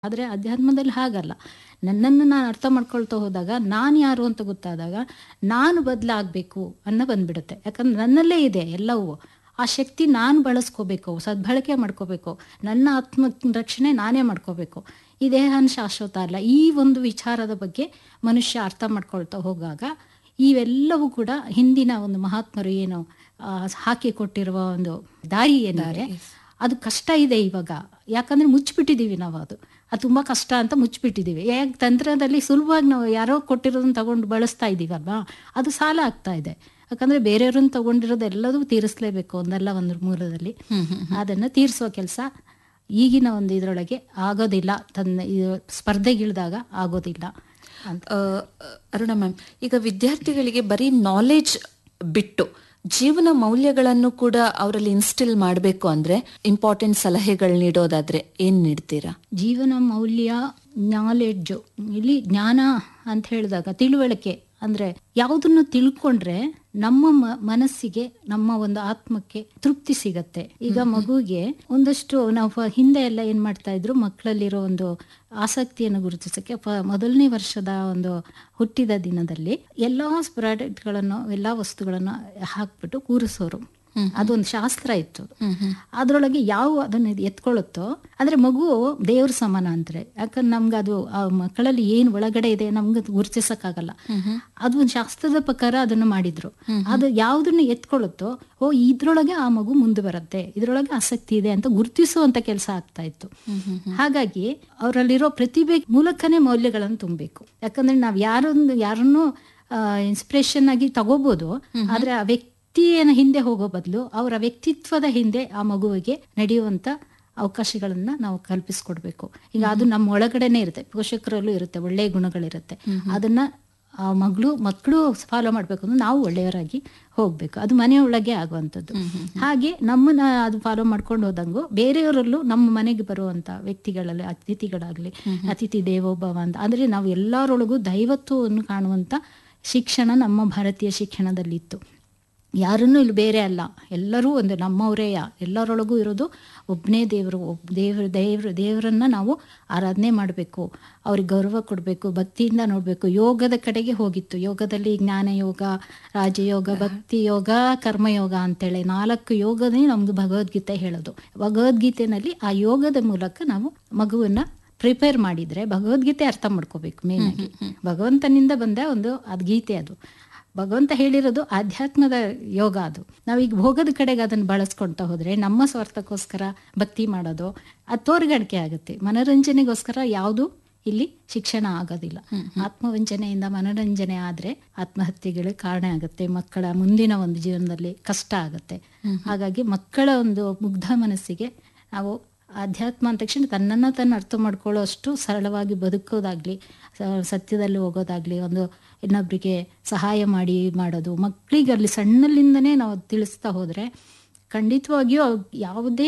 ಆದರೆ ಅಧ್ಯಾತ್ಮದಲ್ಲಿ ಹಾಗಲ್ಲ ನನ್ನನ್ನು ನಾನು ಅರ್ಥ ಮಾಡ್ಕೊಳ್ತಾ ಹೋದಾಗ ನಾನು ಯಾರು ಅಂತ ಗೊತ್ತಾದಾಗ ನಾನು ಬದಲಾಗಬೇಕು ಅನ್ನೋ ಬಂದ್ಬಿಡುತ್ತೆ ಯಾಕಂದ್ರೆ ನನ್ನಲ್ಲೇ ಇದೆ ಎಲ್ಲವೂ ಆ ಶಕ್ತಿ ನಾನು ಬಳಸ್ಕೋಬೇಕು ಸದ್ಬಳಕೆ ಮಾಡ್ಕೋಬೇಕು ನನ್ನ ಆತ್ಮ ರಕ್ಷಣೆ ನಾನೇ ಮಾಡ್ಕೋಬೇಕು ಈ ದೇಹನ ಶಾಶ್ವತ ಅಲ್ಲ ಈ ಒಂದು ವಿಚಾರದ ಬಗ್ಗೆ ಮನುಷ್ಯ ಅರ್ಥ ಮಾಡ್ಕೊಳ್ತಾ ಹೋಗಾಗ ಇವೆಲ್ಲವೂ ಕೂಡ ಹಿಂದಿನ ಒಂದು ಮಹಾತ್ಮರು ಏನು ಆ, ಹಾಕಿ ಕೊಟ್ಟಿರುವ ಒಂದು ದಾರಿ ಏನಿದೆ ಅದು ಕಷ್ಟ ಇದೆ ಇವಾಗ ಯಾಕಂದ್ರೆ ಮುಚ್ಚಿಬಿಟ್ಟಿದ್ದೀವಿ ನಾವು ಅದು ಅದು ತುಂಬ ಕಷ್ಟ ಅಂತ ಮುಚ್ಚಿಬಿಟ್ಟಿದ್ದೀವಿ ಯಾಕೆ ತಂತ್ರದಲ್ಲಿ ಸುಲಭವಾಗಿ ನಾವು ಯಾರೋ ಕೊಟ್ಟಿರೋದನ್ನ ತಗೊಂಡು ಬಳಸ್ತಾ ಇದ್ದೀವಲ್ವಾ ಅದು ಸಾಲ ಆಗ್ತಾ ಇದೆ ಯಾಕಂದ್ರೆ ಬೇರೆಯವ್ರನ್ನ ತಗೊಂಡಿರೋದು ಎಲ್ಲದೂ ತೀರಿಸ್ಲೇಬೇಕು ಒಂದಲ್ಲ ಒಂದು ಮೂಲದಲ್ಲಿ ಅದನ್ನು ತೀರಿಸುವ ಕೆಲಸ ಈಗಿನ ಒಂದು ಇದರೊಳಗೆ ಆಗೋದಿಲ್ಲ ತನ್ನ ಇದು ಸ್ಪರ್ಧೆಗಿಳಿದಾಗ ಆಗೋದಿಲ್ಲ ಅಂತ ಆ, ಅರುಣ ಮ್ಯಾಮ್ ಈಗ ವಿದ್ಯಾರ್ಥಿಗಳಿಗೆ ಬರೀ ನಾಲೆಜ್ ಬಿಟ್ಟು ಜೀವನ ಮೌಲ್ಯಗಳನ್ನು ಕೂಡ ಅವರಲ್ಲಿ ಇನ್ಸ್ಟಿಲ್ ಮಾಡಬೇಕು ಅಂದ್ರೆ ಇಂಪಾರ್ಟೆಂಟ್ ಸಲಹೆಗಳು ನೀಡೋದಾದ್ರೆ ಏನ್ ನೀಡ್ತೀರಾ ಜೀವನ ಮೌಲ್ಯ ನಾಲೆಡ್ಜು ಇಲ್ಲಿ ಜ್ಞಾನ ಅಂತ ಹೇಳಿದಾಗ ತಿಳುವಳಿಕೆ ಅಂದ್ರೆ ಯಾವುದನ್ನು ತಿಳ್ಕೊಂಡ್ರೆ ನಮ್ಮ ಮ- ಮನಸ್ಸಿಗೆ ನಮ್ಮ ಒಂದು ಆತ್ಮಕ್ಕೆ ತೃಪ್ತಿ ಸಿಗತ್ತೆ ಈಗ ಮಗುಗೆ ಒಂದಷ್ಟು ನಾವು ಫ- ಹಿಂದೆ ಎಲ್ಲ ಏನ್ ಮಾಡ್ತಾ ಇದ್ರು ಮಕ್ಕಳಲ್ಲಿರೋ ಒಂದು ಆಸಕ್ತಿಯನ್ನು ಗುರುತಿಸಕ್ಕೆ ಫ- ಮೊದಲನೇ ವರ್ಷದ ಒಂದು ಹುಟ್ಟಿದ ದಿನದಲ್ಲಿ ಎಲ್ಲಾ ಪ್ರಾಡಕ್ಟ್ಗಳನ್ನು ಎಲ್ಲಾ ವಸ್ತುಗಳನ್ನು ಹಾಕ್ಬಿಟ್ಟು ಕೂರಿಸೋರು ಅದೊಂದು ಶಾಸ್ತ್ರ ಇತ್ತು ಅದ್ರೊಳಗೆ ಯಾವ ಅದನ್ನ ಎತ್ಕೊಳ್ಳುತ್ತೋ ಅಂದ್ರೆ ಮಗು ದೇವ್ರ ಸಮಾನ ಅಂತಾರೆ ಯಾಕಂದ್ರೆ ನಮ್ಗೆ ಅದು ಆ ಮಕ್ಕಳಲ್ಲಿ ಏನ್ ಒಳಗಡೆ ಇದೆ ನಮ್ಗೆ ಅದು ಗುರುತಿಸಕ್ಕಾಗಲ್ಲ ಅದು ಒಂದು ಶಾಸ್ತ್ರದ ಪ್ರಕಾರ ಅದನ್ನು ಮಾಡಿದ್ರು ಅದು ಯಾವ್ದನ್ನ ಎತ್ಕೊಳ್ಳುತ್ತೋ ಓ ಇದ್ರೊಳಗೆ ಆ ಮಗು ಮುಂದೆ ಬರುತ್ತೆ ಇದ್ರೊಳಗೆ ಆಸಕ್ತಿ ಇದೆ ಅಂತ ಗುರುತಿಸುವಂತ ಕೆಲಸ ಆಗ್ತಾ ಇತ್ತು ಹಾಗಾಗಿ ಅವರಲ್ಲಿರೋ ಪ್ರತಿಭೆ ಮೂಲಕನೇ ಮೌಲ್ಯಗಳನ್ನು ತುಂಬಬೇಕು ಯಾಕಂದ್ರೆ ನಾವ್ ಯಾರೊಂದು ಯಾರನ್ನು ಇನ್ಸ್ಪಿರೇಷನ್ ಆಗಿ ತಗೋಬಹುದು ಆದ್ರೆ ಆ ವ್ಯಕ್ತಿಯನ್ನ ಹಿಂದೆ ಹೋಗೋ ಬದಲು ಅವರ ವ್ಯಕ್ತಿತ್ವದ ಹಿಂದೆ ಆ ಮಗುವಿಗೆ ನಡೆಯುವಂತ ಅವಕಾಶಗಳನ್ನ ನಾವು ಕಲ್ಪಿಸ್ಕೊಡ್ಬೇಕು ಈಗ ಅದು ನಮ್ಮ ಒಳಗಡೆನೆ ಇರುತ್ತೆ ಪೋಷಕರಲ್ಲೂ ಇರುತ್ತೆ ಒಳ್ಳೆಯ ಗುಣಗಳಿರುತ್ತೆ ಅದನ್ನ ಆ ಮಗಳು ಮಕ್ಕಳು ಫಾಲೋ ಮಾಡ್ಬೇಕು ಅಂದ್ರೆ ನಾವು ಒಳ್ಳೆಯವರಾಗಿ ಹೋಗ್ಬೇಕು ಅದು ಮನೆಯೊಳಗೆ ಆಗುವಂಥದ್ದು ಹಾಗೆ ನಮ್ಮನ್ನ ಅದು ಫಾಲೋ ಮಾಡ್ಕೊಂಡು ಹೋದಂಗು ಬೇರೆಯವರಲ್ಲೂ ನಮ್ಮ ಮನೆಗೆ ಬರುವಂತ ವ್ಯಕ್ತಿಗಳಲ್ಲಿ ಅತಿಥಿಗಳಾಗ್ಲಿ ಅತಿಥಿ ದೇವೋಭವ ಅಂತ ಅಂದ್ರೆ ನಾವು ಎಲ್ಲರೊಳಗೂ ದೈವತ್ವವನ್ನು ಕಾಣುವಂತ ಶಿಕ್ಷಣ ನಮ್ಮ ಭಾರತೀಯ ಶಿಕ್ಷಣದಲ್ಲಿತ್ತು ಯಾರನ್ನೂ ಇಲ್ಲಿ ಬೇರೆ ಅಲ್ಲ ಎಲ್ಲರೂ ಒಂದು ನಮ್ಮವರೇಯ ಎಲ್ಲರೊಳಗೂ ಇರೋದು ಒಬ್ಬನೇ ದೇವರು ಒಬ್ ದೇವ್ರ ದೇವ್ರ ದೇವರನ್ನ ನಾವು ಆರಾಧನೆ ಮಾಡಬೇಕು ಅವ್ರಿಗೆ ಗೌರವ ಕೊಡಬೇಕು ಭಕ್ತಿಯಿಂದ ನೋಡಬೇಕು ಯೋಗದ ಕಡೆಗೆ ಹೋಗಿತ್ತು ಯೋಗದಲ್ಲಿ ಜ್ಞಾನ ಯೋಗ ರಾಜಯೋಗ ಭಕ್ತಿ ಯೋಗ ಕರ್ಮಯೋಗ ಅಂತೇಳಿ ನಾಲ್ಕು ಯೋಗನೇ ನಮ್ದು ಭಗವದ್ಗೀತೆ ಹೇಳೋದು ಭಗವದ್ಗೀತೆನಲ್ಲಿ ಆ ಯೋಗದ ಮೂಲಕ ನಾವು ಮಗುವನ್ನ ಪ್ರಿಪೇರ್ ಮಾಡಿದ್ರೆ ಭಗವದ್ಗೀತೆ ಅರ್ಥ ಮಾಡ್ಕೋಬೇಕು ಮೇನ್ ಆಗಿ ಭಗವಂತನಿಂದ ಬಂದ ಒಂದು ಅದು ಗೀತೆ ಅದು ಭಗವಂತ ಹೇಳಿರೋದು ಆಧ್ಯಾತ್ಮದ ಯೋಗ ಅದು ನಾವೀಗ ಭೋಗದ ಕಡೆಗೆ ಅದನ್ನು ಬಳಸ್ಕೊಳ್ತಾ ಹೋದ್ರೆ ನಮ್ಮ ಸ್ವಾರ್ಥಕ್ಕೋಸ್ಕರ ಭಕ್ತಿ ಮಾಡೋದು ಅದು ತೋರ್ಗಡಿಕೆ ಆಗುತ್ತೆ ಮನೋರಂಜನೆಗೋಸ್ಕರ ಯಾವುದು ಇಲ್ಲಿ ಶಿಕ್ಷಣ ಆಗೋದಿಲ್ಲ ಆತ್ಮವಂಚನೆಯಿಂದ ಮನೋರಂಜನೆ ಆದ್ರೆ ಆತ್ಮಹತ್ಯೆಗಳಿಗೆ ಕಾರಣ ಆಗುತ್ತೆ ಮಕ್ಕಳ ಮುಂದಿನ ಒಂದು ಜೀವನದಲ್ಲಿ ಕಷ್ಟ ಆಗುತ್ತೆ ಹಾಗಾಗಿ ಮಕ್ಕಳ ಒಂದು ಮುಗ್ಧ ಮನಸ್ಸಿಗೆ ನಾವು ಅಧ್ಯಾತ್ಮ ಅಂದ ತಕ್ಷಣ ತನ್ನನ್ನು ತನ್ನ ಅರ್ಥ ಮಾಡ್ಕೊಳ್ಳೋ ಅಷ್ಟು ಸರಳವಾಗಿ ಬದುಕೋದಾಗ್ಲಿ ಸ- ಸತ್ಯದಲ್ಲಿ ಹೋಗೋದಾಗ್ಲಿ ಒಂದು ಇನ್ನೊಬ್ಬರಿಗೆ ಸಹಾಯ ಮಾಡಿ ಮಾಡೋದು ಮಕ್ಕಳಿಗೆ ಅಲ್ಲಿ ಸಣ್ಣಲ್ಲಿಂದನೇ ನಾವು ತಿಳಿಸ್ತಾ ಹೋದ್ರೆ ಖಂಡಿತವಾಗಿಯೂ ಅವ್ ಯಾವುದೇ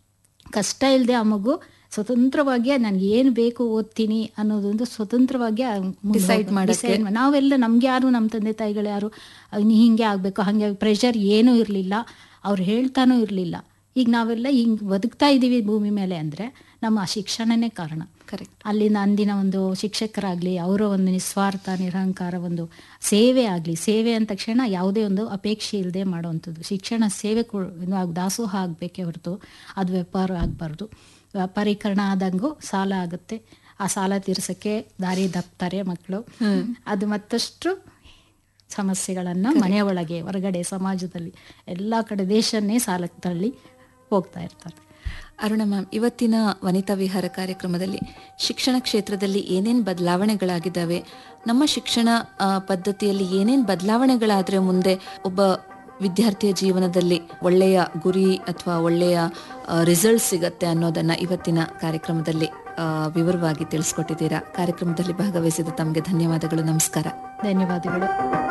ಕಷ್ಟ ಇಲ್ಲದೆ ಆ ಮಗು ಸ್ವತಂತ್ರವಾಗಿ ನನಗೆ ಏನು ಬೇಕು ಓದ್ತೀನಿ ಅನ್ನೋದೊಂದು ಸ್ವತಂತ್ರವಾಗಿ ಆ ಮುಂದೆ Decide ಹೋಗೋದು. ಮಾಡಕ್ಕೆ. Decide ಮಾ- ನಾವೆಲ್ಲ ನಮ್ಗೆ ಯಾರು ನಮ್ಮ ತಂದೆ ತಾಯಿಗಳು ಯಾರು ಅಹ್, ನೀ ಹಿಂಗೆ ಆಗಬೇಕು ಹಾಗೆ ಪ್ರೆಷರ್ ಏನೂ ಇರಲಿಲ್ಲ ಅವ್ರು ಹೇಳ್ತಾನೂ ಇರಲಿಲ್ಲ ಈಗ ನಾವೆಲ್ಲ ಹಿಂಗೆ ಬದುಕ್ತಾ ಇದ್ದೀವಿ ಭೂಮಿ ಮೇಲೆ ಅಂದರೆ ನಮ್ಮ ಆ ಶಿಕ್ಷಣನೇ ಕಾರಣ ಕರೆಕ್ಟ್ ಅಲ್ಲಿನ ಅಂದಿನ ಒಂದು ಶಿಕ್ಷಕರಾಗ್ಲಿ ಅವರ ಒಂದು ನಿಸ್ವಾರ್ಥ ನಿರಹಂಕಾರ ಒಂದು ಸೇವೆ ಆಗಲಿ ಸೇವೆ ಅಂದ ತಕ್ಷಣ ಯಾವುದೇ ಒಂದು ಅಪೇಕ್ಷೆ ಇಲ್ಲದೆ ಮಾಡುವಂಥದ್ದು ಶಿಕ್ಷಣ ಸೇವೆ ಕೊ- ಇದು ಆಗ್- ದಾಸೋಹ ಆಗಬೇಕೇ ಹೊರತು ಅದು ವ್ಯಾಪಾರ ಆಗಬಾರ್ದು ವ್ಯಾಪಾರೀಕರಣ ಆದಂಗೂ ಸಾಲ ಆಗುತ್ತೆ ಆ ಸಾಲ ತೀರ್ಸಕ್ಕೆ ದಾರಿ ದಪ್ತಾರೆ ಮಕ್ಕಳು ಅದು ಮತ್ತಷ್ಟು ಸಮಸ್ಯೆಗಳನ್ನ ಮನೆಯ ಒಳಗೆ ಹೊರಗಡೆ ಸಮಾಜದಲ್ಲಿ ಎಲ್ಲಾ ಕಡೆ ದೇಶನ್ನೇ ಸಾಲಕ್ಕೆ ತಳ್ಳಿ ಹೋಗ್ತಾ ಇರ್ತಾರೆ ಅರುಣ ಮ್ಯಾಮ್ ಇವತ್ತಿನ ವನಿತಾ ವಿಹಾರ ಕಾರ್ಯಕ್ರಮದಲ್ಲಿ ಶಿಕ್ಷಣ ಕ್ಷೇತ್ರದಲ್ಲಿ ಏನೇನ್ ಬದಲಾವಣೆಗಳಾಗಿದ್ದಾವೆ ನಮ್ಮ ಶಿಕ್ಷಣ ಆ, ಪದ್ಧತಿಯಲ್ಲಿ ಏನೇನ್ ಬದಲಾವಣೆಗಳಾದ್ರೆ ಮುಂದೆ ಒಬ್ಬ ವಿದ್ಯಾರ್ಥಿಯ ಜೀವನದಲ್ಲಿ ಒಳ್ಳೆಯ ಗುರಿ ಅಥವಾ ಒಳ್ಳೆಯ ರಿಸಲ್ಟ್ ಸಿಗತ್ತೆ ಅನ್ನೋದನ್ನ ಇವತ್ತಿನ ಕಾರ್ಯಕ್ರಮದಲ್ಲಿ ಆ, ವಿವರವಾಗಿ ತಿಳಿಸ್ಕೊಟ್ಟಿದ್ದೀರಾ ಕಾರ್ಯಕ್ರಮದಲ್ಲಿ ಭಾಗವಹಿಸಿದ ತಮಗೆ ಧನ್ಯವಾದಗಳು ನಮಸ್ಕಾರ ಧನ್ಯವಾದಗಳು